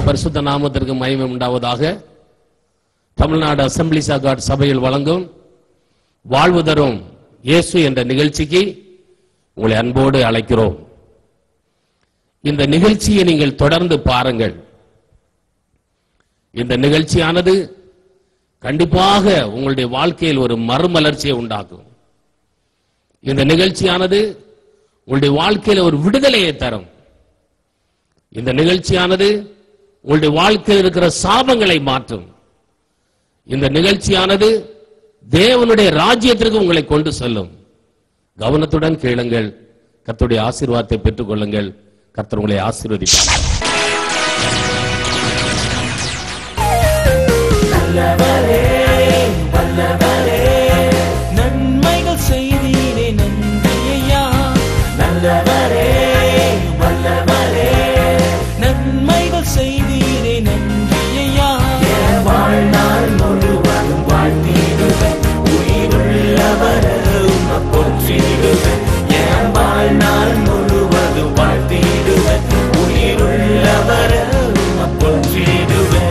பரிசுத்த நாமத்திற்கு மகிமை உண்டாவதாக தமிழ்நாடு அசம்பிளிஸ் ஆஃப் காட் சபையில் வழங்கும் வாழ்வு தரும் இயேசு என்ற நிகழ்ச்சிக்கு உங்களை அன்போடு அழைக்கிறோம் இந்த நிகழ்ச்சியை நீங்கள் தொடர்ந்து பாருங்கள் இந்த நிகழ்ச்சியானது கண்டிப்பாக உங்களுடைய வாழ்க்கையில் ஒரு மறுமலர்ச்சியை உண்டாக்கும் இந்த நிகழ்ச்சியானது உங்களுடைய வாழ்க்கையில் ஒரு விடுதலையை தரும் இந்த நிகழ்ச்சியானது உங்களுடைய வாழ்க்கையில் இருக்கிற சாபங்களை மாற்றும் இந்த நிகழ்ச்சியானது தேவனுடைய ராஜ்யத்திற்கு உங்களை கொண்டு செல்லும் கவனத்துடன் கேளுங்கள் கர்த்தருடைய ஆசீர்வாதத்தை பெற்றுக் கொள்ளுங்கள் கர்த்தர் உங்களை ஆசீர்வதிப்பார் நன்மைகள் செய்தீரே நன்றியா நல்லவரே வல்லவரே நன்மைகள் செய்தீரே நன்றியா வாழ்நாள் முழுவதும் வாழ்த்திடுவேன் உயிருள்ளவர உம்மை போற்றிடுவேன் என் வாழ்நாள் முழுவதும் வாழ்த்திடுவேன் உயிருள்ளவர உம்மை போற்றிடுவேன்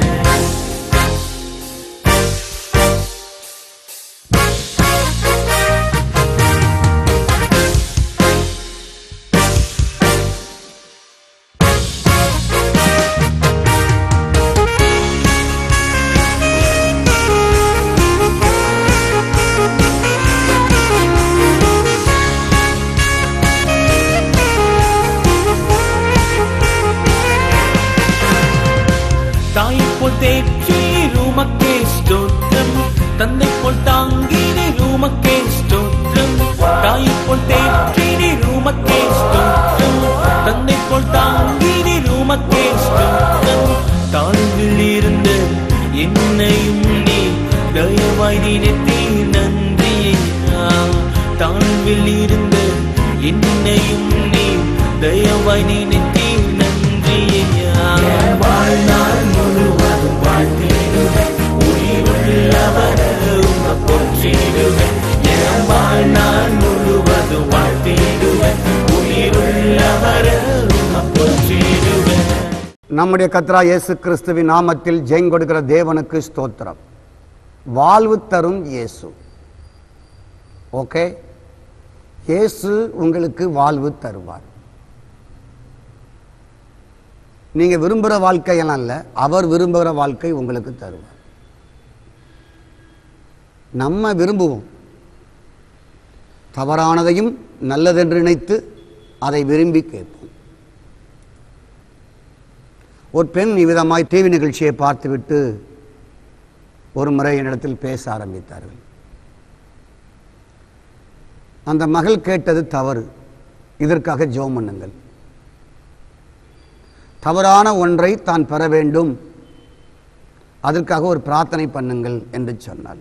தாயை போல் தேற்றீர் உமக்கே ஸ்தோத்திரம் தந்தை போல் தாங்கினீர் உமக்கே ஸ்தோத்திரம் தாயை போல் தேற்றீர் உமக்கே ஸ்தோத்திரம் தந்தை போல் தாங்கினீர் உமக்கே ஸ்தோத்திரம் தாழ்வில் இருந்த என்னையும் நீ தயவாய் நினைத்தீ நன்றியா தாழ்வில் இருந்த என்னையும் நீ தயவாய் நினைத்தீ நன்றியா வாழ்நாள் முழுவதும் வாழ்த்திடுவேன் உயிருள்ளவர உம்மை போற்றிடுவேன் என் வாழ்நாள் முழுவதும் வாழ்த்திடுவேன் உயிருள்ளவர உம்மை போற்றிடுவேன் நம்முடைய கத்ரா இயேசு கிறிஸ்துவின் நாமத்தில் ஜெயம் கொடுக்கிற தேவனுக்கு ஸ்தோத்திரம் வாழ்வு தரும் இயேசு ஓகே இயேசு உங்களுக்கு வாழ்வு தருவார் நீங்க விரும்புகிற வாழ்க்கையெல்லாம் அல்ல அவர் விரும்புகிற வாழ்க்கை உங்களுக்கு தருவார் நம்ம விரும்புவோம் தவறானதையும் நல்லதென்று நினைத்து அதை விரும்பி கேட்போம் ஒரு பெண் இவ்விதமாய் டிவி நிகழ்ச்சியை பார்த்துவிட்டு ஒரு முறை என்னிடத்தில் பேச ஆரம்பித்தார்கள் அந்த மகள் கேட்டது தவறு இதற்காக ஜெபம் பண்ணுங்கள் தவறான ஒன்றை தான் பெற வேண்டும் அதற்காக ஒரு பிரார்த்தனை பண்ணுங்கள் என்று சொன்னாள்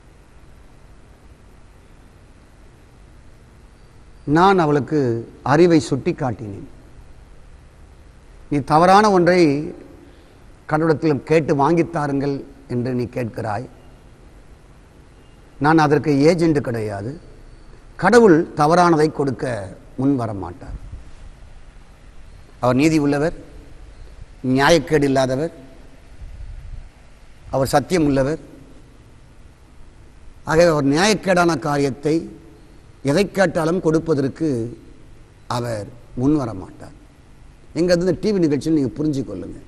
நான் அவளுக்கு அறிவை சுட்டி காட்டினேன் நீ தவறான ஒன்றை கடவுளத்தில் கேட்டு வாங்கித்தாருங்கள் என்று நீ கேட்கிறாய் நான் அதற்கு ஏஜெண்ட் கிடையாது கடவுள் தவறானதை கொடுக்க முன் வர மாட்டார் அவர் நீதி உள்ளவர் நியாயக்கேடு இல்லாதவர் அவர் சத்தியம் உள்ளவர் ஆகவே அவர் நியாயக்கேடான காரியத்தை எதை கேட்டாலும் கொடுப்பதற்கு அவர் முன் வர மாட்டார் எங்கிறது இந்த டிவி நிகழ்ச்சியில் நீங்கள் புரிஞ்சு கொள்ளுங்க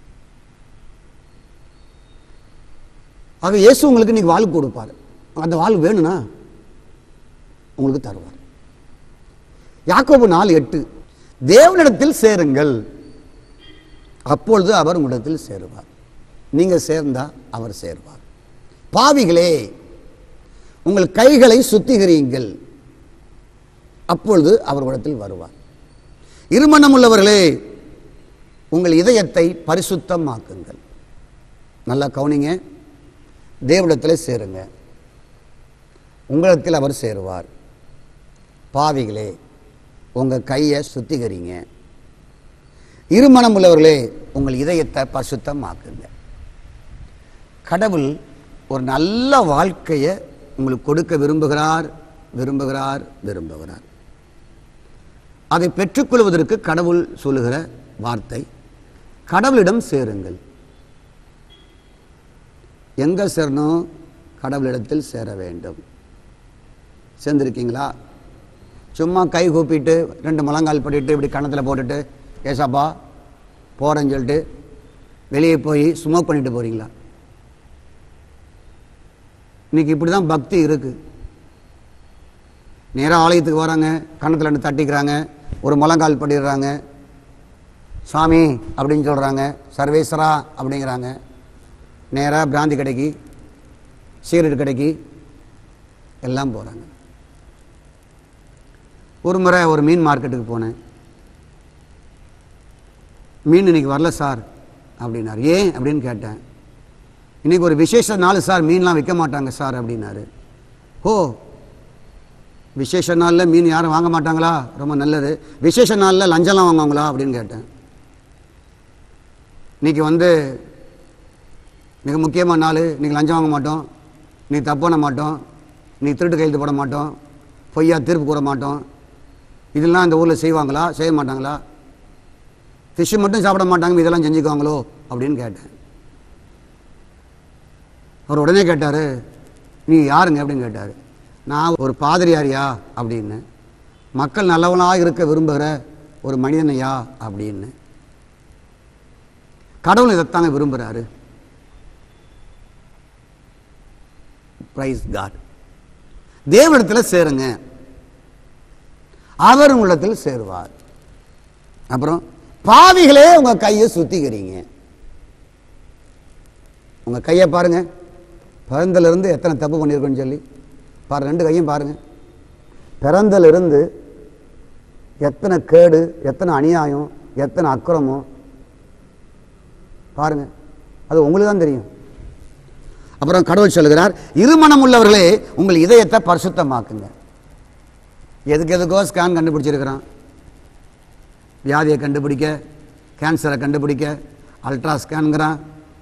ஆக இயேசு உங்களுக்கு இன்னைக்கு வாழ்வு கொடுப்பார் அந்த வாழ்வு வேணும்னா உங்களுக்கு தருவார் யாக்கோபு நாலு எட்டு தேவனிடத்தில் சேருங்கள் அப்பொழுது அவர் உங்களிடத்தில் சேருவார் நீங்க சேர்ந்தா அவர் சேர்வார் பாவிகளே உங்கள் கைகளை சுத்திகரியுங்கள் அப்பொழுது அவர் உங்களிடத்தில் வருவார் இருமணம் உள்ளவர்களே உங்கள் இதயத்தை பரிசுத்தமாக்குங்கள் நல்லா கவனிங்க தேவனிடத்தில் சேருங்க உங்களிடத்தில் அவர் சேருவார் பாவிகளே உங்கள் கையை சுத்திகரிங்க இருமணம் உள்ளவர்களே உங்கள் இதயத்தை பரிசுத்தமாக்குங்க கடவுள் ஒரு நல்ல வாழ்க்கையை உங்களுக்கு கொடுக்க விரும்புகிறார் விரும்புகிறார் விரும்புகிறார் அதை பெற்றுக்கொள்வதற்கு கடவுள் சொல்லுகிற வார்த்தை கடவுளிடம் சேருங்கள் எங்க சேரணும் கடவுளிடத்தில் சேர வேண்டும் சேர்ந்திருக்கீங்களா சும்மா கை கூப்பிட்டு ரெண்டு முழங்கால் பண்ணிட்டு இப்படி கணத்தில் போட்டுட்டு ஏசாப்பா போகிறேன்னு சொல்லிட்டு வெளியே போய் ஸ்மோக் பண்ணிட்டு போறீங்களா இன்னைக்கு இப்படி தான் பக்தி இருக்குது நேராக ஆலயத்துக்கு வராங்க கணத்தில் ரெண்டு தட்டிக்கிறாங்க ஒரு முழங்கால் பண்ணிடுறாங்க சாமி அப்படின்னு சொல்கிறாங்க சர்வேஸ்வரா அப்படிங்கிறாங்க நேராக பிராந்தி கடைக்கு சிகரெட் கடைக்கு எல்லாம் போகிறாங்க ஒரு முறை ஒரு மீன் மார்க்கெட்டுக்கு போனேன் மீன் இன்னைக்கு வரல சார் அப்படின்னாரு ஏன் அப்படின்னு கேட்டேன் இன்னைக்கு ஒரு விசேஷ நாள் சார் மீன்லாம் விற்க மாட்டாங்க சார் அப்படின்னாரு ஓ விசேஷ நாளில் மீன் யாரும் வாங்க மாட்டாங்களா ரொம்ப நல்லது விசேஷ நாளில் லஞ்சம்லாம் வாங்குவாங்களா அப்படின்னு கேட்டேன் இன்னைக்கு வந்து மிக முக்கியமான நாள் இன்னைக்கு லஞ்சம் வாங்க மாட்டோம் நீ தப்பு பண்ண மாட்டோம் நீ திருட்டு கையெழுத்து போட மாட்டோம் பொய்யா தீர்ப்பு கூற மாட்டோம் இதெல்லாம் இந்த ஊரில் செய்வாங்களா செய்ய மாட்டாங்களா ஃபிஷ்ஷு மட்டும் சாப்பிட மாட்டாங்க இதெல்லாம் செஞ்சுக்குவாங்களோ அப்படின்னு கேட்டேன் அவர் உடனே கேட்டார் நீ யாருங்க அப்படின்னு கேட்டார் நான் ஒரு பாதிரியாரியா அப்படின்னு மக்கள் நல்லவனாக இருக்க விரும்புகிற ஒரு மனிதனையா அப்படின்னு கடவுள் இதைத்தாங்க விரும்புகிறாரு பிரைஸ் காட் தேவனிடத்தில் சேருங்க அவர் உள்ளத்தில் சேருவார் அப்புறம் பாவிகளே உங்க கையை சுத்திக்கிறீங்க உங்க கையை பாருங்க பிறந்தல இருந்து எத்தனை தப்பு பண்ணியிருக்கோன்னு சொல்லி பாரு ரெண்டு கையும் பாருங்க பிறந்தல இருந்து எத்தனை கேடு எத்தனை அநியாயம் எத்தனை அக்கிரமம் பாருங்க அது உங்களுக்கு தான் தெரியும் அப்புறம் கடவுள் சொல்லுகிறார் இருமனம் உள்ளவர்களே உங்கள் இதயத்தை பரிசுத்தமாக்குங்க எதுக்கு எதுக்கோ ஸ்கேன் கண்டுபிடிச்சிருக்கிறான் வியாதியை கண்டுபிடிக்க கேன்சரை கண்டுபிடிக்க அல்ட்ரா ஸ்கேனுங்கிறான்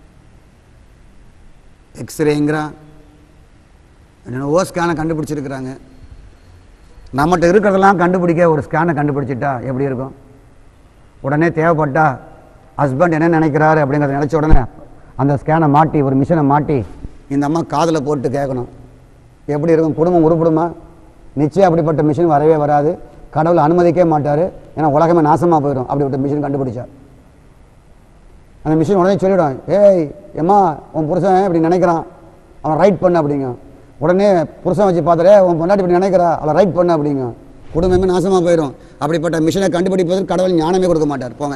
எக்ஸ்ரேங்கிறான் என்னென்னவோ ஸ்கேனை கண்டுபிடிச்சிருக்கிறாங்க நம்மகிட்ட இருக்கிறதெல்லாம் கண்டுபிடிக்க ஒரு ஸ்கேனை கண்டுபிடிச்சிட்டா எப்படி இருக்கும் உடனே தேவைப்பட்டா ஹஸ்பண்ட் என்ன நினைக்கிறாரு அப்படிங்கிறத நினச்ச உடனே அந்த ஸ்கேனை மாட்டி ஒரு மிஷினை மாட்டி இந்த அம்மா காதில் போட்டு கேட்கணும் எப்படி இருக்கும் குடும்பம் உருப்படுமா நிச்சயம் அப்படிப்பட்ட மிஷின் வரவே வராது கடவுள் அனுமதிக்கவே மாட்டார் ஏன்னா உலகமே நாசமாக போயிடும் அப்படிப்பட்ட மிஷின் கண்டுபிடிச்சார் அந்த மிஷின் உடனே சொல்லிவிடும் ஏய் எம்மா உன் புருஷன் இப்படி நினைக்கிறான் அவன் ரைட் பண்ணு அப்படிங்க உடனே புருஷன் வச்சு பார்த்துட்டு உன் பொண்டாட்டி இப்படி நினைக்கிறா அவளை ரைட் பண்ணு அப்படிங்க குடும்பமே நாசமாக போயிடும் அப்படிப்பட்ட மிஷினை கண்டுபிடிப்பதற்கு கடவுள் ஞானமே கொடுக்க மாட்டார் போங்க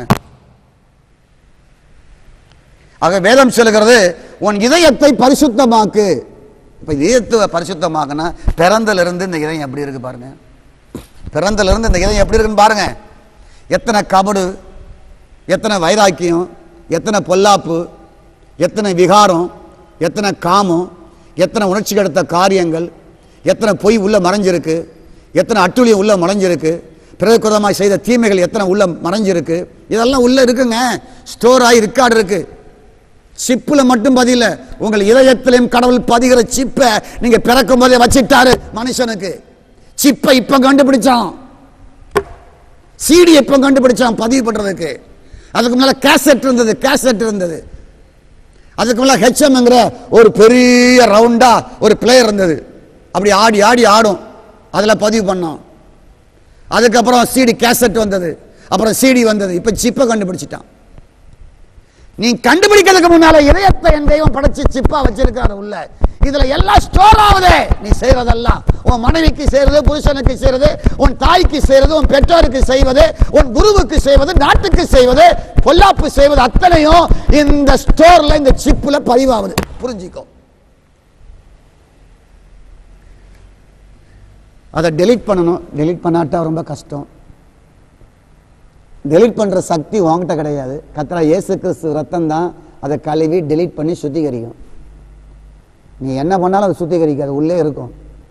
ஆக வேதம் சொல்லுகிறது உன் இதயத்தை பரிசுத்தமாக்கு இப்போ இதயத்தை பரிசுத்தமாக்குனா பிறந்திலிருந்து இந்த இதயம் எப்படி இருக்கு பாருங்க பிறந்திலிருந்து இந்த இதயம் எப்படி இருக்குன்னு பாருங்க எத்தனை கபடு எத்தனை வைராக்கியம் எத்தனை பொல்லாப்பு எத்தனை விகாரம் எத்தனை காமம் எத்தனை உணர்ச்சி கெடுத்த காரியங்கள் எத்தனை பொய் உள்ள மறைஞ்சிருக்கு எத்தனை அட்டுழியம் உள்ள மறைஞ்சிருக்கு பிரகுதமாக செய்த தீமைகள் எத்தனை உள்ள மறைஞ்சிருக்கு இதெல்லாம் உள்ள இருக்குங்க ஸ்டோர் ஆகி ரெக்கார்டு இருக்கு சிப்பில் மட்டும் பதில உங்கள் இதயத்திலையும் கடவுள் பதிகிற சிப்பை நீங்க பிறக்கும் போதே வச்சிட்டாரு மனுஷனுக்கு சிப்பை இப்ப கண்டுபிடிச்சான் சிடி எப்போ கண்டுபிடிச்சான் பதிவு பண்றதுக்கு அதுக்கு முன்னால கேசட் இருந்தது கேசட் இருந்தது அதுக்கு முன்னால ஹெச்எம்ங்கிற ஒரு பெரிய ரவுண்டா ஒரு பிளேயர் இருந்தது அப்படி ஆடி ஆடி ஆடும் அதில் பதிவு பண்ணோம் அதுக்கப்புறம் சிடி கேசட் வந்தது அப்புறம் சிடி வந்தது இப்போ சிப்பை கண்டுபிடிச்சிட்டான் நீ கண்டுபிடிக்கிறதுக்கு முன்னால இதயத்தை என் தெய்வம் படைச்சு சிப்பா வச்சிருக்காரு உள்ள இதுல எல்லாம் ஸ்டோர் ஆகுதே நீ செய்யறதெல்லாம் உன் மனைவிக்கு செய்யறது புருஷனுக்கு செய்யறது உன் தாய்க்கு செய்யறது உன் பெற்றோருக்கு செய்வது உன் குருவுக்கு செய்வது நாட்டுக்கு செய்வது பொல்லாப்பு செய்வது அத்தனையும் இந்த ஸ்டோர்ல இந்த சிப்புல பதிவாகுது புரிஞ்சுக்கோ அதை டெலீட் பண்ணணும் டெலீட் பண்ணாட்டா ரொம்ப கஷ்டம் டெலீட் பண்ணுற சக்தி உன்கிட்ட கிடையாது கத்திரா இயேசு கிறிஸ்து ரத்தம் தான் அதை கழுவி டெலீட் பண்ணி சுத்திகரிக்கும் நீ என்ன பண்ணாலும் அது சுத்திகரிக்காது உள்ளே இருக்கும்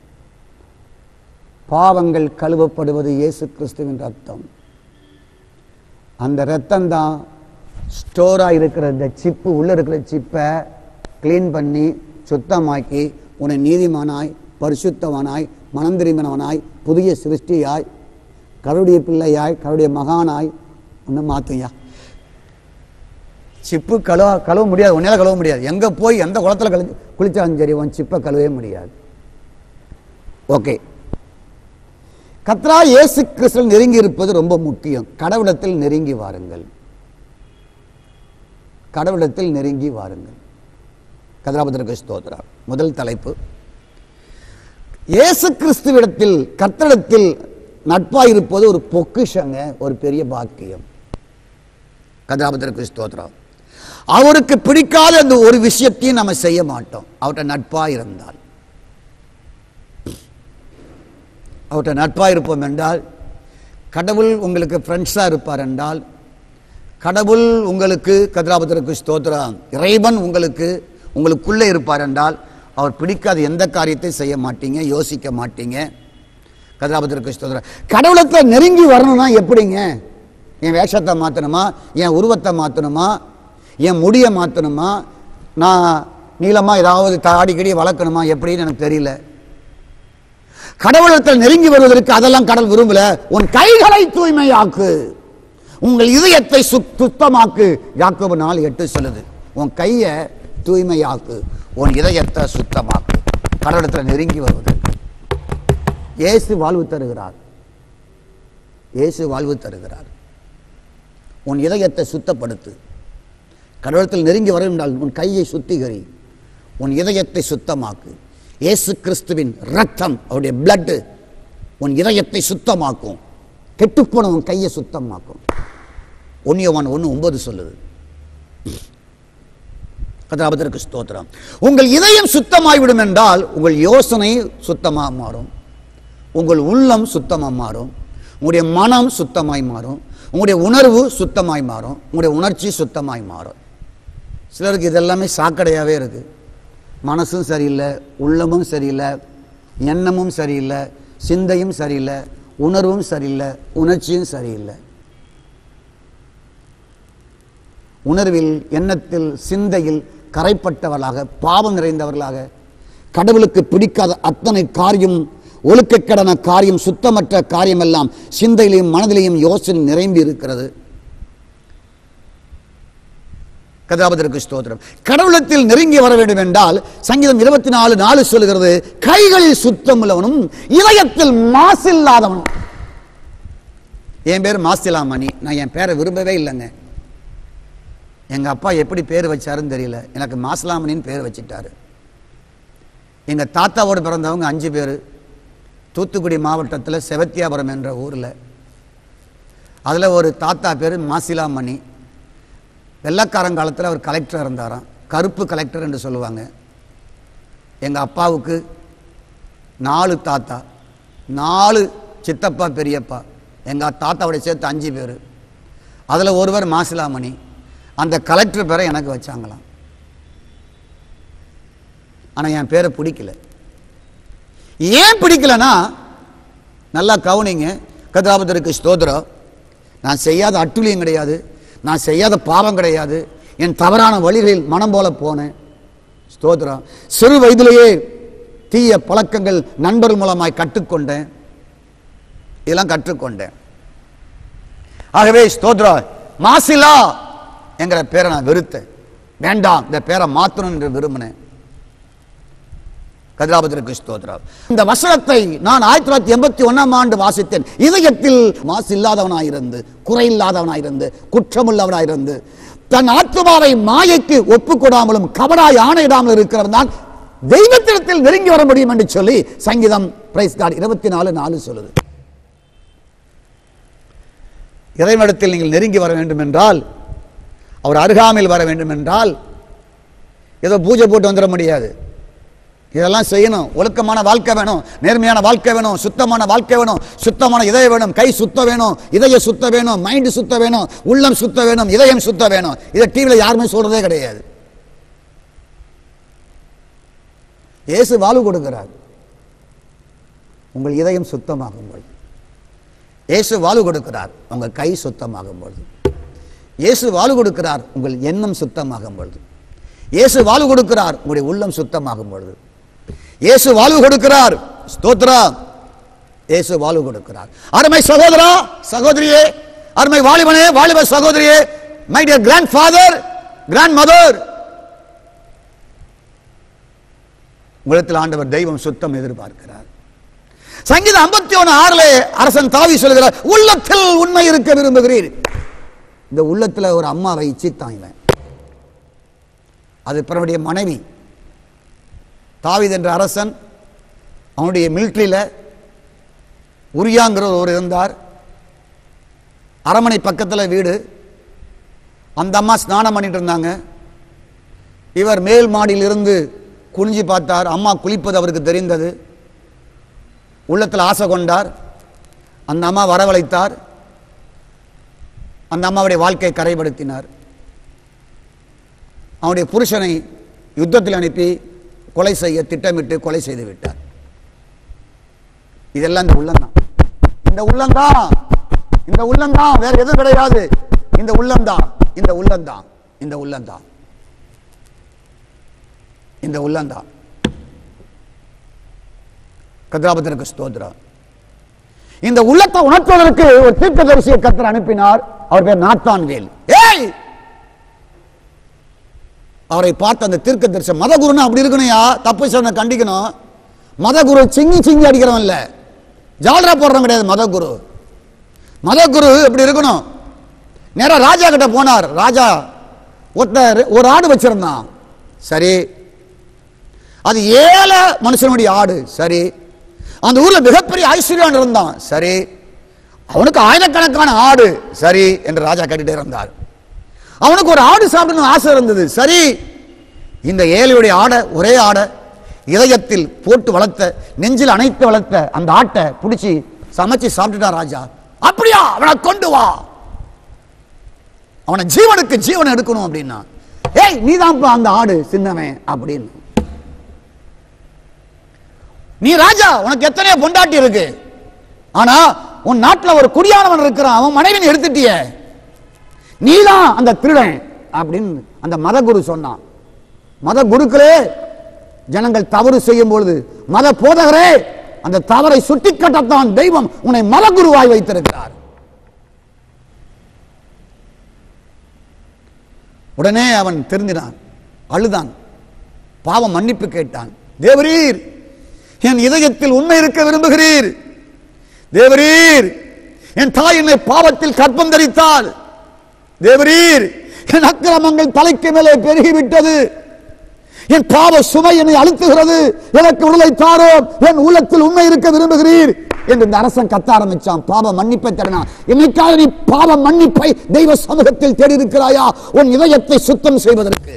பாவங்கள் கழுவப்படுவது இயேசு கிறிஸ்துவின் ரத்தம் அந்த ரத்தம் தான் ஸ்டோராக இருக்கிற இந்த சிப்பு உள்ளே இருக்கிற சிப்பை க்ளீன் பண்ணி சுத்தமாக்கி உன்னை நீதிமானாய் பரிசுத்தவனாய் மனம் திரும்பினவனாய் புதிய சிருஷ்டியாய் கருடைய பிள்ளையாய் கருடைய மகானாய் ஒன்று மாத்துயா சிப்பு கழுவ கழுவ முடியாது உன்னால கழுவ முடியாது எங்க போய் எந்த குளத்துல கழு குளிச்சாலும் சரி உன் சிப்பை கழுவவே முடியாது ஓகே கத்ரா இயேசு கிறிஸ்துவில் நெருங்கி இருப்பது ரொம்ப முக்கியம் கடவுளத்தில் நெருங்கி வாருங்கள் கடவுளத்தில் நெருங்கி வாருங்கள் கதிராபத்திற்கு ஸ்தோத்ரா முதல் தலைப்பு இயேசு கிறிஸ்துவிடத்தில் கர்த்தரிடத்தில் நட்பாய் இருப்பது ஒரு பொக்கிஷங்க ஒரு பெரிய பாக்கியம் கதிராபத்திற்கு ஸ்தோத்ரா அவருக்கு பிடிக்காத அந்த ஒரு விஷயத்தையும் நம்ம செய்ய மாட்டோம் அவர்கிட்ட நட்பா இருந்தால் அவர்கிட்ட நட்பா இருப்போம் என்றால் கடவுள் உங்களுக்கு ஃப்ரெண்ட்ஸாக இருப்பார் என்றால் கடவுள் உங்களுக்கு கதிராபத்திற்கு ஸ்தோத்திரம் இறைவன் உங்களுக்கு உங்களுக்குள்ளே இருப்பார் என்றால் அவர் பிடிக்காத எந்த காரியத்தை செய்ய மாட்டீங்க யோசிக்க மாட்டீங்க கதிராபத்திற்கு ஸ்தோத்திரம் கடவுளத்தில் நெருங்கி வரணும்னா எப்படிங்க என் வேஷத்தை மாற்றணுமா என் உருவத்தை மாற்றணுமா என் முடியை மாற்றணுமா நான் நீளமாக ஏதாவது தாடி கிடி வளர்க்கணுமா எப்படின்னு எனக்கு தெரியல கடவுளத்தில் நெருங்கி வருவதற்கு அதெல்லாம் கடவுள் விரும்பல உன் கைகளை தூய்மையாக்கு உங்கள் இதயத்தை சுத்- சுத்தமாக்கு யாக்கோபு நாள் எட்டு சொல்லுது உன் கையை தூய்மையாக்கு உன் இதயத்தை சுத்தமாக்கு கடவுளத்தில் நெருங்கி வருவதற்கு இயேசு வாழ்வு தருகிறார் இயேசு வாழ்வு தருகிறார் உன் இதயத்தை சுத்தப்படுத்து கடவுளத்தில் நெருங்கி வர என்றால் உன் கையை சுத்திகரி உன் இதயத்தை சுத்தமாக்கு இயேசு கிறிஸ்துவின் ரத்தம் அவருடைய பிளட் உன் இதயத்தை சுத்தமாக்கும் கெட்டுப்போன உன் கையை சுத்தமாக்கும் ஒன்னியவான் ஒன்று ஒன்பது சொல்லுது கதாபதற்கு ஸ்தோத்திரம் உங்கள் இதயம் சுத்தமாய்விடும் என்றால் உங்கள் யோசனை சுத்தமாக மாறும் உங்கள் உள்ளம் சுத்தமாக மாறும் உங்களுடைய மனம் சுத்தமாய் மாறும் உங்களுடைய உணர்வு சுத்தமாய் மாறும் உங்களுடைய உணர்ச்சி சுத்தமாய் மாறும் சிலருக்கு இதெல்லாமே சாக்கடையாகவே இருக்குது மனசும் சரியில்லை உள்ளமும் சரியில்லை எண்ணமும் சரியில்லை சிந்தையும் சரியில்லை உணர்வும் சரியில்லை உணர்ச்சியும் சரியில்லை உணர்வில் எண்ணத்தில் சிந்தையில் கரைப்பட்டவர்களாக பாவம் நிறைந்தவர்களாக கடவுளுக்கு பிடிக்காத அத்தனை காரியம் ஒழுக்கக்கடன காரியம் சுத்தமற்ற காரியம் எல்லாம் சிந்தையிலையும் மனதிலையும் யோசனை நிரம்பி இருக்கிறது கதாபதற்கு ஸ்தோத்திரம் கடவுளத்தில் நெருங்கி வர வேண்டும் என்றால் சங்கீதம் இருபத்தி நாலு நாலு சொல்லுகிறது கைகளில் சுத்தமுள்ளவனும் இதயத்தில் மாசில்லாதவனும் என் பேர் மாசிலாமணி நான் என் பேரை விரும்பவே இல்லைங்க எங்க அப்பா எப்படி பேர் வச்சாருன்னு தெரியல எனக்கு மாசிலாமணின்னு பேர் வச்சிட்டாரு எங்க தாத்தாவோடு பிறந்தவங்க அஞ்சு பேர் தூத்துக்குடி மாவட்டத்தில் செவத்தியாபுரம் என்ற ஊரில் அதில் ஒரு தாத்தா பேர் மாசிலாமணி வெள்ளக்காரங்காலத்தில் அவர் கலெக்டராக இருந்தாராம் கருப்பு கலெக்டர் என்று சொல்லுவாங்க எங்கள் அப்பாவுக்கு நாலு தாத்தா நாலு சித்தப்பா பெரியப்பா எங்கள் தாத்தாவோட சேர்த்து அஞ்சு பேர் அதில் ஒருவர் மாசிலாமணி அந்த கலெக்டர் பேரை எனக்கு வச்சாங்களாம் ஆனால் என் பேரை பிடிக்கல ஏன் பிடிக்கலனா நல்லா கவனிங்க கதாபதருக்கு ஸ்தோத்திரம் நான் செய்யாத அட்டுழியம் கிடையாது நான் செய்யாத பாவம் கிடையாது என் தவறான வழிகளில் மனம் போல போனேன் ஸ்தோத்திரம் சிறு வயதிலேயே தீய பழக்கங்கள் நண்பர் மூலமாய் கற்றுக்கொண்டேன் இதெல்லாம் கற்றுக்கொண்டேன் ஆகவே ஸ்தோத்ரம் மாசிலா என்கிற பேரை நான் வெறுத்தேன் வேண்டாம் இந்த பேரை மாற்றணும் என்று விரும்பினேன் கதிராபத்திற்கு ஸ்தோத்திரம் இந்த வசனத்தை நான் ஆயிரத்தி தொள்ளாயிரத்தி எண்பத்தி ஒன்னாம் ஆண்டு வாசித்தேன் இதயத்தில் மாசு இல்லாதவனாயிருந்து குறை இல்லாதவனாயிருந்து குற்றமுள்ளவனாயிருந்து தன் ஆத்மாவை மாயைக்கு ஒப்புக்கொடாமலும் கபடாய் ஆணையிடாமல் இருக்கிறவன் தான் தெய்வத்திடத்தில் நெருங்கி வர முடியும் என்று சொல்லி சங்கீதம் பிரைஸ் கார்டு இருபத்தி நாலு நாலு சொல்லுது இறைவனிடத்தில் நீங்கள் நெருங்கி வர வேண்டும் என்றால் அவர் அருகாமையில் வர வேண்டும் என்றால் ஏதோ பூஜை போட்டு வந்துட முடியாது இதெல்லாம் செய்யணும் ஒழுக்கமான வாழ்க்கை வேணும் நேர்மையான வாழ்க்கை வேணும் சுத்தமான வாழ்க்கை வேணும் சுத்தமான இதயம் வேணும் கை சுத்த வேணும் இதய சுத்த வேணும் மைண்டு சுத்த வேணும் உள்ளம் சுத்த வேணும் இதயம் சுத்த வேணும் இதை டிவியில் யாருமே சொல்றதே கிடையாது இயேசு வாழ்வு கொடுக்கிறார் உங்கள் இதயம் சுத்தமாகும் பொழுது இயேசு வாழ்வு கொடுக்கிறார் உங்கள் கை சுத்தமாகும் பொழுது இயேசு வாழ்வு கொடுக்கிறார் உங்கள் எண்ணம் சுத்தமாகும் பொழுது இயேசு வாழ்வு கொடுக்கிறார் உங்களுடைய உள்ளம் சுத்தமாகும் பொழுது இயேசு வாழ்வு கொடுக்கிறார் ஸ்தோத்ரா இயேசு வாழ்வு கொடுக்கிறார் அருமை சகோதரா சகோதரியே அருமை வாலிபனே வாலிப சகோதரியே my dear grandfather grandmother உலகத்தில் ஆண்டவர் தெய்வம் சுத்தம் எதிர்பார்க்கிறார் சங்கீதம் ஐம்பத்தி ஒன்று ஆறுல அரசன் தாவி சொல்கிறார் உள்ளத்தில் உண்மை இருக்க விரும்புகிறீர் இந்த உள்ளத்துல ஒரு அம்மாவை இச்சித்தான் இவன் அது பிறனுடைய மனைவி தாவீது என்ற அரசன் அவனுடைய மிலிட்ரியில உரியாங்கிற ஒரு இருந்தார் அரமனை பக்கத்தில் வீடு அந்த அம்மா ஸ்நானம் பண்ணிட்டு இருந்தாங்க இவர் மேல் மாடியில் இருந்து குனிஞ்சு பார்த்தார் அம்மா குளிப்பது அவருக்கு தெரிந்தது உள்ளத்தில் ஆசை கொண்டார் அந்த அம்மா வரவழைத்தார் அந்த அம்மாவுடைய வாழ்க்கையை கரைப்படுத்தினார் அவனுடைய புருஷனை யுத்தத்தில் அனுப்பி கொலை செய்ய திட்டமிட்டு கொலை செய்து விட்டார் இதெல்லாம் இந்த உள்ளம்தான் இந்த உள்ளம்தான் இந்த உள்ளம்தான் வேற எதுவும் கிடையாது இந்த உள்ளம்தான் இந்த உள்ளம்தான் இந்த உள்ளம்தான் இந்த உள்ளம்தான் கதிராபத்திற்கு ஸ்தோத்திரம் இந்த உள்ளத்தை உணர்த்துவதற்கு ஒரு தீர்க்கதரிசியை கத்தர் அனுப்பினார் அவர் பேர் நாத்தான் வேல் ஏய் அவரை பார்த்த அந்த தீர்க்கதரிசி மதகுருன்னு அப்படி இருக்கணும்யா தப்பு சொன்ன கண்டிக்கணும் மதகுரு சிங்கி சிங்கி அடிக்கிறவன் இல்ல ஜால்ரா போடுறவன் கிடையாது மதகுரு மதகுரு இப்படி இருக்கணும் நேரா ராஜா கிட்ட போனார் ராஜா ஒருத்தர் ஒரு ஆடு வச்சிருந்தான் சரி அது ஏழை மனுஷனுடைய ஆடு சரி அந்த ஊர்ல மிகப்பெரிய ஐஸ்வர்யான் இருந்தான் சரி அவனுக்கு ஆயிரக்கணக்கான ஆடு சரி என்று ராஜா கேட்டுட்டே இருந்தார் அவனுக்கு ஒரு ஆடு சாப்பிடணும் ஆசை இருந்தது சரி இந்த ஏழையுடைய ஆடை ஒரே ஆடை இதயத்தில் போட்டு வளர்த்த நெஞ்சில் அணைத்து வளர்த்த அந்த ஆட்டை பிடிச்சி சமைச்சு சாப்பிட்டுட்டான் ராஜா அப்படியா அவனை கொண்டு வா அவனை ஜீவனுக்கு ஜீவன் எடுக்கணும் அப்படின்னா ஏய் நீதான்ப்பா அந்த ஆடு சின்னவன் அப்படின்னு நீ ராஜா உனக்கு எத்தனையோ பொண்டாட்டி இருக்கு ஆனா உன் நாட்டுல ஒரு குடியானவன் இருக்கிறான் அவன் மனைவி எடுத்துட்டிய நீதான் அந்த திருடன் அப்படின்னு அந்த மதகுரு சொன்னான் மத குருக்களே ஜனங்கள் தவறு செய்யும் பொழுது மத போதகரே அந்த தவறை சுட்டிக்காட்டத்தான் தெய்வம் உன்னை மதகுருவாய் வைத்திருக்கிறார் உடனே அவன் திருந்தினான் அழுதான் பாவம் மன்னிப்பு கேட்டான் தேவரீர் என் இதயத்தில் உண்மை இருக்க விரும்புகிறீர் தேவரீர் என் தாய் என்னை பாவத்தில் கற்பம் தரித்தாள் தேவரீர் என் அக்கிரமங்கள் தலைக்கு மேலே பெருகிவிட்டது என் பாவ சுமை என்னை அழுத்துகிறது எனக்கு விடுதலை தாரோம் என் உள்ளத்தில் உண்மை இருக்க விரும்புகிறீர் என்று இந்த அரசன் கத்த ஆரம்பிச்சான் பாவ மன்னிப்பை தரணும் என்னைக்காக நீ பாவ மன்னிப்பை தெய்வ சமூகத்தில் தேடி இருக்கிறாயா உன் இதயத்தை சுத்தம் செய்வதற்கு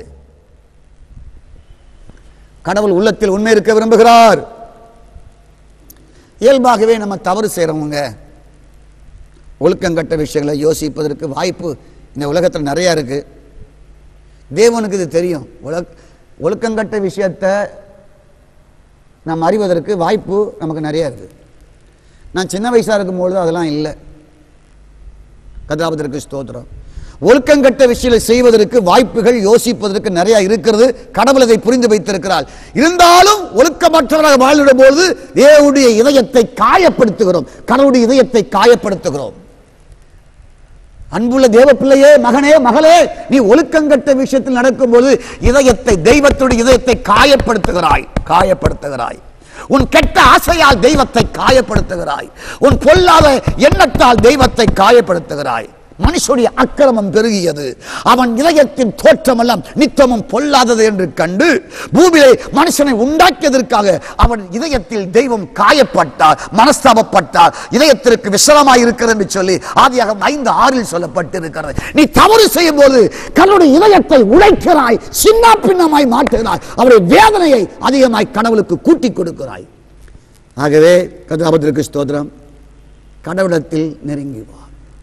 கடவுள் உள்ளத்தில் உண்மை இருக்க விரும்புகிறார் இயல்பாகவே நம்ம தவறு செய்கிறவங்க ஒழுக்கங்கட்ட விஷயங்களை யோசிப்பதற்கு வாய்ப்பு இந்த உலகத்தில் நிறையா இருக்கு தேவனுக்கு இது தெரியும் உலக ஒழுக்கங்கட்ட விஷயத்தை நாம் அறிவதற்கு வாய்ப்பு நமக்கு நிறைய இருக்கு நான் சின்ன வயசாக இருக்கும்பொழுது அதெல்லாம் இல்லை கதாபத்திற்கு ஸ்தோத்திரம் ஒழுக்கங்கட்ட விஷயங்களை செய்வதற்கு வாய்ப்புகள் யோசிப்பதற்கு நிறைய இருக்கிறது கடவுள் அதை புரிந்து வைத்திருக்கிறார் இருந்தாலும் ஒழுக்கமற்றவராக வாழ்விடும் போது தேவனுடைய இதயத்தை காயப்படுத்துகிறோம் கடவுளுடைய இதயத்தை காயப்படுத்துகிறோம் அன்புள்ள தேவ பிள்ளையே மகனே மகளே நீ ஒழுக்கங்கட்ட விஷயத்தில் நடக்கும்போது இதயத்தை தெய்வத்துடைய இதயத்தை காயப்படுத்துகிறாய் காயப்படுத்துகிறாய் உன் கெட்ட ஆசையால் தெய்வத்தை காயப்படுத்துகிறாய் உன் பொல்லாத எண்ணத்தால் தெய்வத்தை காயப்படுத்துகிறாய் மனுஷனுடைய அக்கிரமம் பெருகியது அவன் இதயத்தின் தோற்றமெல்லாம் நித்தமும் பொல்லாதது என்று கண்டு பூமியிலே மனுஷனை உண்டாக்கியதற்காக அவன் இதயத்தில் தெய்வம் காயப்பட்டார் மனஸ்தாபப்பட்டார் இதயத்திற்கு விசலமாய் இருக்கிறது என்று சொல்லி ஆதியாக ஐந்து ஆறில் சொல்லப்பட்டிருக்கிறது நீ தவறு செய்யும் போது கல்லுடைய இதயத்தை உழைக்கிறாய் சின்ன பின்னமாய் மாற்றுகிறாய் அவருடைய வேதனையை அதிகமாய் கடவுளுக்கு கூட்டிக் கொடுக்கிறாய் ஆகவே கதாபத்திற்கு ஸ்தோத்திரம் கடவுளத்தில் நெருங்கி வா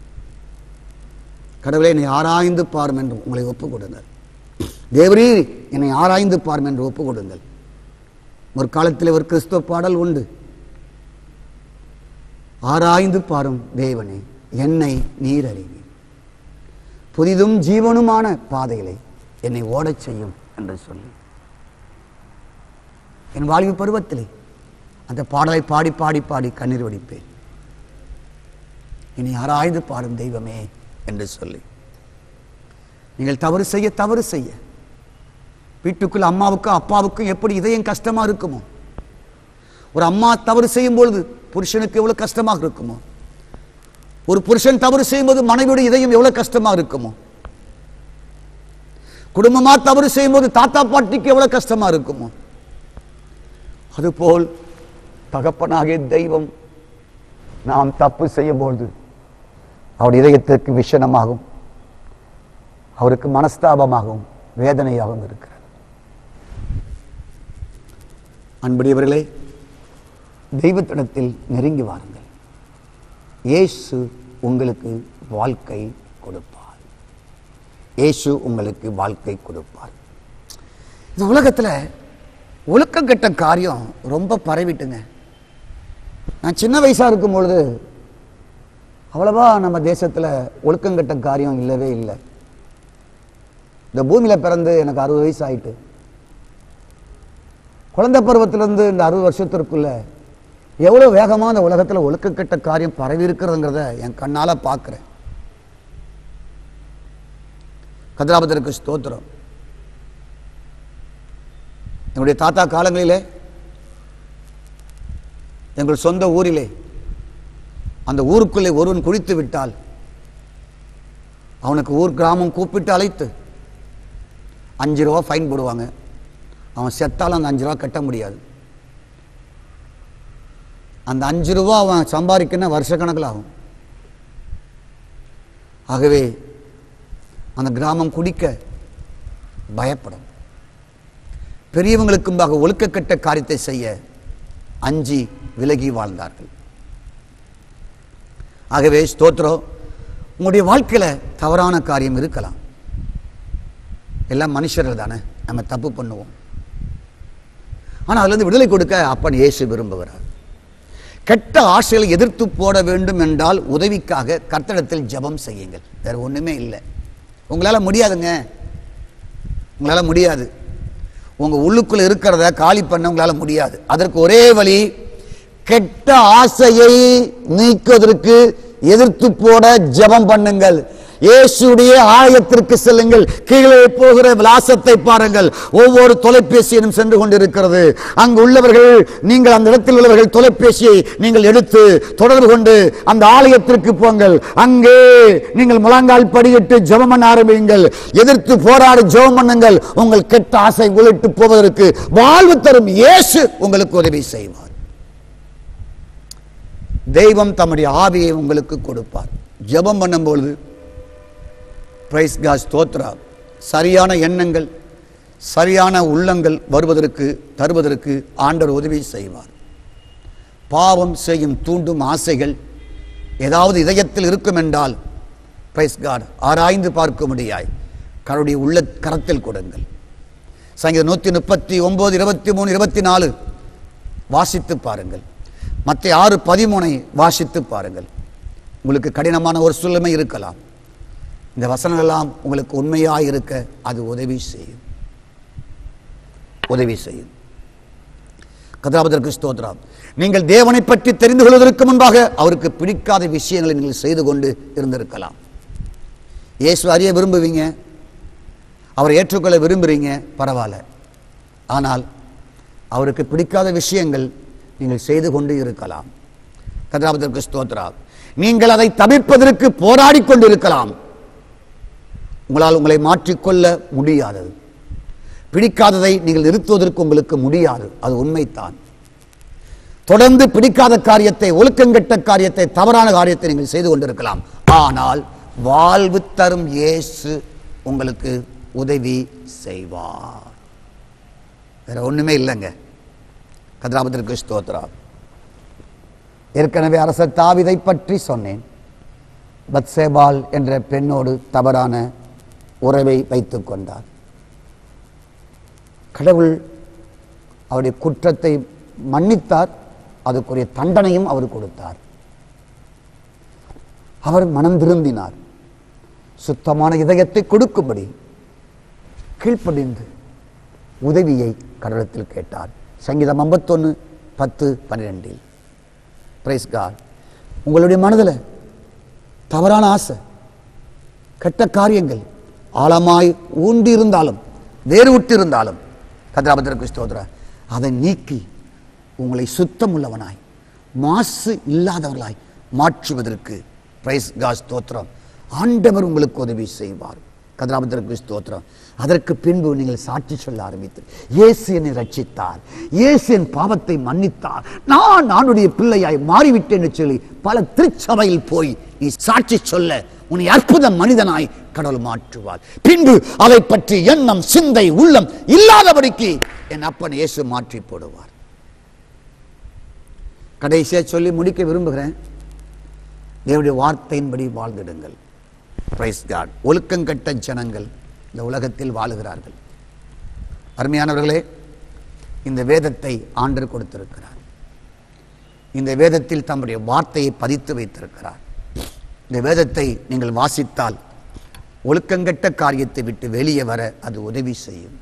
கடவுளே என்னை ஆராய்ந்து பாரும் என்று உங்களை ஒப்புக் கொடுங்கள் தேவரீ என்னை ஆராய்ந்து பாரும் என்று ஒப்புக் கொடுங்கள் ஒரு காலத்தில் ஒரு கிறிஸ்துவ பாடல் உண்டு ஆராய்ந்து பாரும் தேவனே என்னை நீர் அறிவீர் புதிதும் ஜீவனுமான பாதைகளை என்னை ஓடச் செய்யும் என்று சொல்லி என் வாழ்வு பருவத்திலே அந்த பாடலை பாடி பாடி பாடி கண்ணீர் வடிப்பேன் என்னை ஆராய்ந்து பாடும் தெய்வமே என்று சொல்லி நீங்கள் தவறு செய்ய தவறு செய்ய வீட்டுக்குள்ள அம்மாவுக்கும் அப்பாவுக்கும் எப்படி இதயம் கஷ்டமா இருக்குமோ ஒரு அம்மா தவறு செய்யும் பொழுது புருஷனுக்கு எவ்வளவு கஷ்டமாக இருக்குமோ ஒரு புருஷன் தவறு செய்யும்போது மனைவியோட இதயம் எவ்வளவு கஷ்டமா இருக்குமோ குடும்பமா தவறு செய்யும்போது தாத்தா பாட்டிக்கு எவ்வளவு கஷ்டமா இருக்குமோ அதுபோல் தகப்பனாகிய தெய்வம் நாம் தப்பு செய்யும்போது அவருடைய இதயத்திற்கு விஷனமாகும் அவருக்கு மனஸ்தாபமாகவும் வேதனையாகவும் இருக்கிறது அன்புடையவர்களே தெய்வத்திடத்தில் நெருங்கி வாருங்கள் இயேசு உங்களுக்கு வாழ்க்கை கொடுப்பார் இயேசு உங்களுக்கு வாழ்க்கை கொடுப்பார் இந்த உலகத்தில் ஒழுக்கம் கெட்ட காரியம் ரொம்ப பரவிட்டுங்க நான் சின்ன வயசாக இருக்கும் பொழுது அவ்வளவா நம்ம தேசத்தில் ஒழுக்கங்கெட்ட காரியம் இல்லவே இல்லை இந்த பூமியில் பிறந்து எனக்கு அறுபது வயசு ஆயிட்டு குழந்தை பருவத்திலிருந்து இந்த அறுபது வருஷத்திற்குள்ள எவ்வளோ வேகமாக இந்த உலகத்தில் ஒழுக்கக்கெட்ட காரியம் பரவி இருக்கிறதுங்கிறத என் கண்ணால் பார்க்குறேன் கதிராபத்திற்கு ஸ்தோத்திரம் என்னுடைய தாத்தா காலங்களிலே எங்கள் சொந்த ஊரிலே அந்த ஊருக்குள்ளே ஒருவன் குளித்து விட்டால் அவனுக்கு ஊர் கிராமம் கூப்பிட்டு அழைத்து அஞ்சு ரூபா ஃபைன் போடுவாங்க அவன் செத்தாலும் அந்த அஞ்சு ரூபா கட்ட முடியாது அந்த அஞ்சு ரூபா அவன் சம்பாதிக்கணும் வருஷக்கணக்கில் ஆகும் ஆகவே அந்த கிராமம் குடிக்க பயப்படும் பெரியவங்களுக்கும்பாக ஒழுக்கக்கெட்ட காரியத்தை செய்ய அஞ்சி விலகி வாழ்ந்தார்கள் ஆகவே ஸ்தோத்திரம் உங்களுடைய வாழ்க்கையில் தவறான காரியம் இருக்கலாம் எல்லாம் மனுஷர்கள் தானே நம்ம தப்பு பண்ணுவோம் ஆனால் அதுலேருந்து விடுதலை கொடுக்க அப்பன் இயேசு விரும்புகிறார் கெட்ட ஆசைகளை எதிர்த்து போட வேண்டும் என்றால் உதவிக்காக கர்த்தடத்தில் ஜெபம் செய்யுங்கள் வேற ஒண்ணுமே இல்லை உங்களால முடியாதுங்க உங்களால முடியாது உங்க உள்ளுக்குள்ள இருக்கிறத காலி பண்ண உங்களால முடியாது அதற்கு ஒரே வழி கெட்ட ஆசையை நீக்குவதற்கு எதிர்த்து போட ஜெபம் பண்ணுங்கள் இயேசுடைய ஆலயத்திற்கு செல்லுங்கள் கீழே போகிற விலாசத்தை பாருங்கள் ஒவ்வொரு தொலைபேசியிலும் சென்று கொண்டிருக்கிறது அங்கு உள்ளவர்கள் நீங்கள் அந்த இடத்தில் உள்ளவர்கள் தொலைபேசியை நீங்கள் எடுத்து தொடர்பு கொண்டு அந்த ஆலயத்திற்கு போங்கள் அங்கே நீங்கள் முழங்கால் படியிட்டு ஜெபம் பண்ண ஆரம்பியுங்கள் எதிர்த்து போராடி ஜெபம் பண்ணுங்கள் உங்கள் கெட்ட ஆசை உள்ளிட்டு போவதற்கு வாழ்வு தரும் இயேசு உங்களுக்கு உதவி செய்வார் தெய்வம் தம்முடைய ஆவியை உங்களுக்கு கொடுப்பார் ஜெபம் பண்ணும்பொழுது பிரைஸ் கா ஸ்தோத்ரா சரியான எண்ணங்கள் சரியான உள்ளங்கள் வருவதற்கு தருவதற்கு ஆண்டவர் உதவி செய்வார் பாவம் செய்யும் தூண்டும் ஆசைகள் ஏதாவது இதயத்தில் இருக்கும் என்றால் பிரைஸ் காட் ஆராய்ந்து பார்க்க முடியாய் கருடைய உள்ள கரத்தில் கொடுங்கள் சங்கீதம் நூற்றி முப்பத்தி ஒன்பது இருபத்தி மூணு இருபத்தி நாலு வாசித்து பாருங்கள் மற்ற ஆறு பதிமூனை வாசித்து பாருங்கள் உங்களுக்கு கடினமான ஒரு சூழ்நிலை இருக்கலாம் இந்த வசனங்கள் எல்லாம் உங்களுக்கு உண்மையாக இருக்க அது உதவி செய்யும் உதவி செய்யும் கதாபதற்கு ஸ்தோத்ரம் நீங்கள் தேவனை பற்றி தெரிந்து கொள்வதற்கு முன்பாக அவருக்கு பிடிக்காத விஷயங்களை நீங்கள் செய்து கொண்டு இருந்திருக்கலாம் இயேசு அறிய விரும்புவீங்க அவரை ஏற்றுக்கொள்ள விரும்புறீங்க பரவாயில்ல ஆனால் அவருக்கு பிடிக்காத விஷயங்கள் நீங்கள் செய்து கொண்டு இருக்கலாம் கதாபதற்கு ஸ்தோத்ரா நீங்கள் அதை தவிர்ப்பதற்கு போராடி கொண்டு இருக்கலாம் உங்களால் உங்களை மாற்றிக்கொள்ள முடியாதது பிடிக்காததை நீங்கள் நிறுத்துவதற்கு உங்களுக்கு முடியாது அது உண்மைத்தான் தொடர்ந்து பிடிக்காத காரியத்தை ஒழுக்கங்கெட்ட காரியத்தை தவறான காரியத்தை நீங்கள் செய்து கொண்டிருக்கலாம் ஆனால் வாழ்வு தரும் இயேசு உங்களுக்கு உதவி செய்வார் வேற ஒண்ணுமே இல்லைங்க கதிராபத்திற்கு ஸ்தோத்ரா ஏற்கனவே அரசர் தாவிதை பற்றி சொன்னேன் பத்சேபால் என்ற பெண்ணோடு தவறான உறவை வைத்துக் கொண்டார் கடவுள் அவருடைய குற்றத்தை மன்னித்தார் அதுக்குரிய தண்டனையும் அவர் கொடுத்தார் அவர் மனம் திருந்தினார் சுத்தமான இதயத்தை கொடுக்கும்படி கீழ்ப்படிந்து உதவியை கடவுளத்தில் கேட்டார் சங்கீதம் ஐம்பத்தொன்று பத்து பன்னிரெண்டில் பிரைஸ் காட் உங்களுடைய மனதில் தவறான ஆசை கெட்ட காரியங்கள் ஆழமாய் ஊண்டி இருந்தாலும் வேறு விட்டு இருந்தாலும் கதிராபத்திற்கு ஸ்தோத்திரம் அதை நீக்கி உங்களை சுத்தமுள்ளவனாய் மாசு இல்லாதவர்களாய் மாற்றுவதற்கு பிரைஸ் காஸ் ஸ்தோத்திரம் ஆண்டவர் உங்களுக்கு உதவி செய்வார் கதிராபத்திற்கு ஸ்தோத்திரம் அதற்கு பின்பு நீங்கள் சாட்சி சொல்ல ஆரம்பித்து இயேசு என்னை ரட்சித்தார் இயேசு என் பாவத்தை மன்னித்தார் நான் நானுடைய பிள்ளையாய் மாறிவிட்டேன் என்று சொல்லி பல திருச்சபையில் போய் நீ சாட்சி சொல்ல உன்னை அற்புத மனிதனாய் கடவுள் மாற்றுவார் பின்பு அதை பற்றி எண்ணம் சிந்தை உள்ளம் இல்லாதபடிக்கு என் அப்பன் இயேசு மாற்றி போடுவார் கடைசியா சொல்லி முடிக்க விரும்புகிறேன் தேவனுடைய வார்த்தையின்படி வாழ்ந்திடுங்கள் பிரைஸ் காட் ஒழுக்கங்கட்ட ஜனங்கள் இந்த உலகத்தில் வாழுகிறார்கள் அருமையானவர்களே இந்த வேதத்தை ஆண்டர் கொடுத்திருக்கிறார் இந்த வேதத்தில் தம்முடைய வார்த்தையை பதித்து வைத்திருக்கிறார் இந்த வேதத்தை நீங்கள் வாசித்தால் ஒழுக்கங்கட்ட காரியத்தை விட்டு வெளியே வர அது உதவி செய்யும்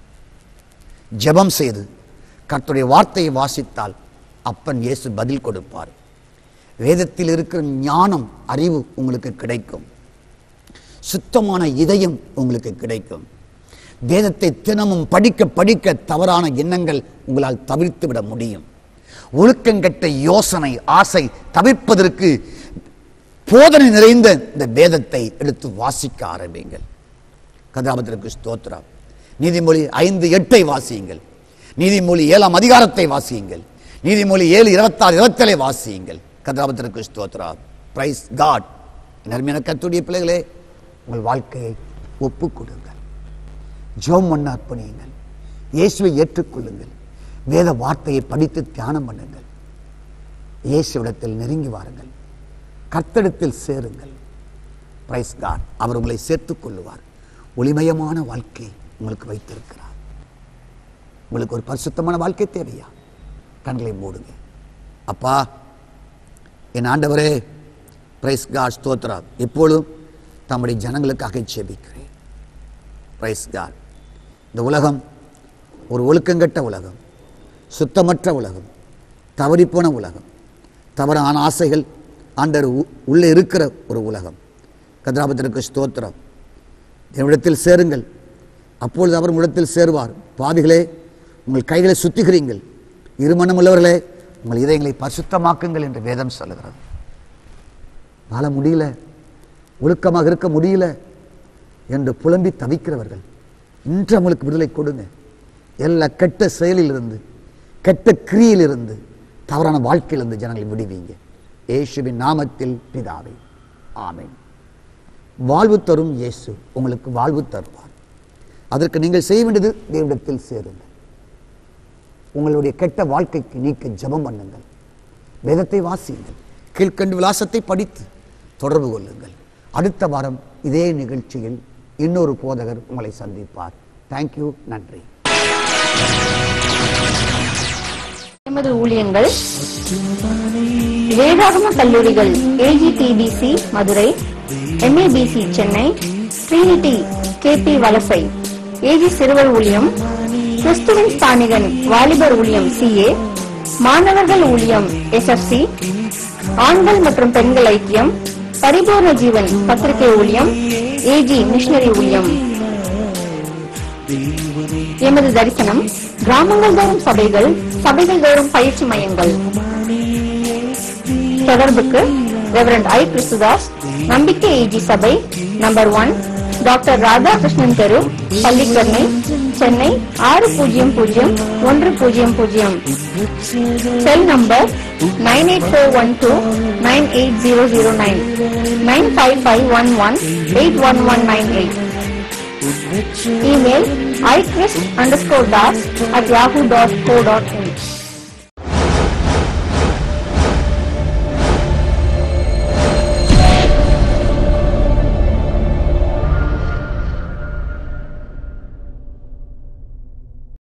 ஜெபம் செய்து கர்த்தருடைய வார்த்தையை வாசித்தால் அப்பன் இயேசு பதில் கொடுப்பார் வேதத்தில் இருக்கிற ஞானம் அறிவு உங்களுக்கு கிடைக்கும் சுத்தமான இதயம் உங்களுக்கு கிடைக்கும் வேதத்தை தினமும் படிக்க படிக்க தவறான எண்ணங்கள் உங்களால் தவிர்த்து விட முடியும் ஒழுக்கங்கெட்ட யோசனை ஆசை தவிர்ப்பதற்கு போதனை நிறைந்த இந்த வேதத்தை எடுத்து வாசிக்க ஆரம்பிங்கள் கதாபத்திற்கு ஸ்தோத்திரம் நீதிமொழி ஐந்து எட்டை வாசியுங்கள் நீதிமொழி ஏழாம் அதிகாரத்தை வாசியுங்கள் நீதிமொழி ஏழு இருபத்தாறு இருபத்தேழை வாசியுங்கள் கதாபத்திற்கு ஸ்தோத்ரா பிரைஸ் காட் நர்மையான கத்துடைய பிள்ளைகளே உங்கள் வாழ்க்கையை ஒப்புக் கொடுங்கள் ஜோம் பண்ண அர்ப்பணியுங்கள் இயேசுவை ஏற்றுக்கொள்ளுங்கள் வேத வார்த்தையை படித்து தியானம் பண்ணுங்கள் இயேசுவிடத்தில் நெருங்கி வாருங்கள் கர்த்தடத்தில் சேருங்கள் பிரைஸ் காட் அவர் உங்களை சேர்த்துக் கொள்ளுவார் ஒளிமயமான வாழ்க்கை உங்களுக்கு வைத்திருக்கிறார் உங்களுக்கு ஒரு பரிசுத்தமான வாழ்க்கை தேவையா கண்களை மூடுங்க அப்பா என் ஆண்டவரே பிரைஸ் காட் ஸ்தோத்ரா எப்பொழுதும் தம்முடைய ஜனங்களுக்காக ஜெபிக்கிறேன் பிரைஸ் காட் இந்த உலகம் ஒரு ஒழுக்கங்கட்ட உலகம் சுத்தமற்ற உலகம் தவறிப்போன உலகம் தவறான ஆசைகள் ஆண்டர் உ- உள்ளே இருக்கிற ஒரு உலகம் கதிராபத்திற்கு ஸ்தோத்திரம் என்னிடத்தில் சேருங்கள் அப்பொழுது அவர் உங்களிடத்தில் சேருவார் பாவிகளே உங்கள் கைகளை சுத்திகிறீங்கள் இருமனம் உள்ளவர்களே உங்கள் இதயங்களை பரிசுத்தமாக்குங்கள் என்று வேதம் சொல்லுகிறது வாழ முடியல ஒழுக்கமாக இருக்க முடியல என்று புலம்பி தவிக்கிறவர்கள் இன்று அவங்களுக்கு விடுதலை கொடுங்க எல்லா கெட்ட செயலிலிருந்து கெட்ட கிரியிலிருந்து தவறான வாழ்க்கையிலிருந்து ஜனங்களை விடுவீங்க இயேசுவின் நாமத்தில் பிதாவே ஆமென் வாழ்வு தரும் இயேசு உங்களுக்கு வாழ்வு தருவார் அதற்கு நீங்கள் செய்ய வேண்டியது தேவனிடத்தில் சேருங்கள் உங்களுடைய கெட்ட வாழ்க்கைக்கு நீக்க ஜெபம் பண்ணுங்கள் வேதத்தை வாசியுங்கள் கீழ்க்கண்டு விலாசத்தை படித்து தொடர்பு கொள்ளுங்கள் அடுத்த வாரம் இதே நிகழ்ச்சியில் இன்னொரு போதகர் உங்களை சந்திப்பார் தேங்க்யூ நன்றி எமது ஊழியங்கள் வேதாகம கல்லூரிகள் AGTBC Madurai MABC Chennai Trinity KB Valasai AG சிறுவர் ஊழியம் கிறிஸ்துவின் ஸ்தானிகன் வாலிபர் ஊழியம் சிஏ மாணவர்கள் ஊழியம் எஸ்எஃப்சி ஆண்கள் மற்றும் பெண்கள் ஐக்கியம் பரிபூர்ண ஜீவன் பத்திரிகை ஊழியம் ஏஜி மிஷனரி ஊழியம் எமது தரிசனம் கிராமங்கள் தோறும் சபைகள் சபைகள் தோறும் பயிற்சி மையங்கள் தொடர்புக்கு ரெவரண்ட் ஐ கிறிஸ்துதாஸ் நம்பிக்கை ஏஜி சபை நம்பர் ஒன் டாக்டர் ராதாகிருஷ்ணன் தெரு பள்ளிக்கரணை சென்னை ஆறு பூஜ்ஜியம் பூஜ்ஜியம் ஒன்று பூஜ்ஜியம் பூஜ்ஜியம் cell number nine eight four one two nine eight zero zero nine nine five five one one eight one one nine eight Email iChrist underscore das at yahoo.co.in.